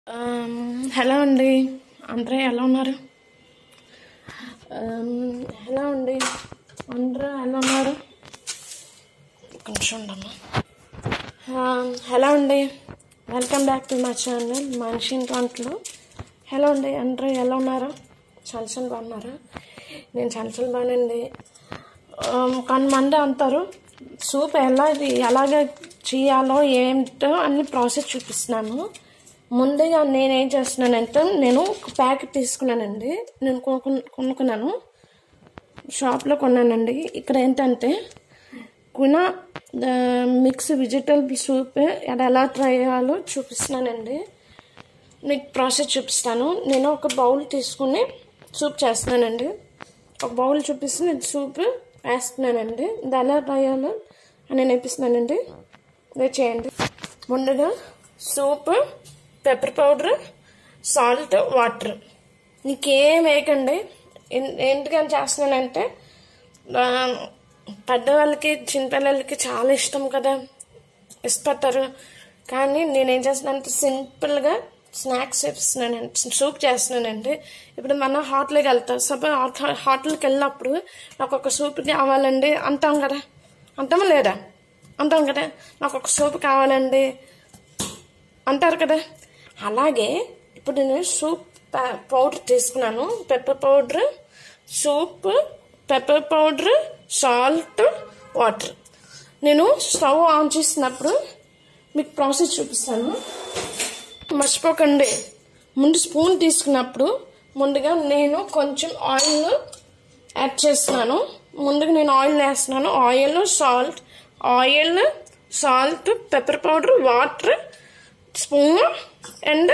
hello అండి అందరూ ఎలా ఉన్నారు ఆమ్, హలో అండి అందరూ ఎలా ఉన్నారు ఒక నిమిషం ఉండమ్మా ఆమ్, హలో అండి welcome back to my channel మనిషి ఇంటి వంటలు హలో అండి అందరూ ఎలా ఉన్నారు చాలా చాలా బాగున్నారా నేను చాలా చాలా బాగానండి ఆమ్, కొంతమంది అంటారు సూప్ ఎలా ఇది ఎలాగ చేయాలో ఏంటో అన్ని ప్రాసెస్ చూపిస్తున్నాను ముందుగా నేను ఏం చేస్తున్నానంటే నేను ఒక ప్యాకెట్ తీసుకున్నానండి నేను కొనుక్కు- కొనుక్కున్నాను షాప్లో కొన్నానండి ఇక్కడ ఏంటంటే కున మిక్స్ వెజిటబుల్ సూప్ అది ఎలా ట్రై చేయాలో చూపిస్తున్నానండి మీకు ప్రాసెస్ చూపిస్తాను నేను ఒక బౌల్ తీసుకుని సూప్ చేస్తున్నానండి ఒక బౌల్ చూపిస్తే నేను సూప్ వేస్తున్నానండి ఇది ఎలా ట్రై చేయాలో అని నేర్పిస్తున్నానండి ఇది చేయండి ముందుగా soup pepper powder salt water నీకేం వేయకండి ఎన్- ఎందుకని చేస్తున్నానంటే ఆ, పెద్దవాళ్ళకి చిన్నపిల్లలకి చాలా ఇష్టం కదా ఇష్టపడతారు కానీ నేనేం చేస్తున్నానంటే సింపుల్గా స్నాక్స్ చేస్తున్నానండి సూప్ చేస్తున్నానండి ఇప్పుడు మనం హోటల్కి వెళ్తాం సపోజ్ హోటల్కి వెళ్ళినప్పుడు నాకు ఒక సూప్ కావాలండి అంటాం కదా అంటామా లేదా అంటాం కదా నాకు ఒక సూప్ కావాలండి అంటారు కదా అలాగే ఇప్పుడు నేను సూప్ ప- పౌడర్ తీసుకున్నాను pepper powder soup pepper powder salt water నేను స్టవ్ ఆన్ చేసినప్పుడు మీకు ప్రాసెస్ చూపిస్తాను మర్చిపోకండి ముందు స్పూన్ తీసుకున్నప్పుడు ముందుగా నేను కొంచెం ఆయిల్ యాడ్ చేస్తున్నాను ముందుగా నేను ఆయిల్ వేస్తున్నాను oil salt oil salt pepper powder water spoon and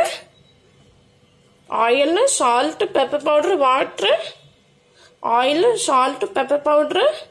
oil salt pepper powder water oil salt pepper powder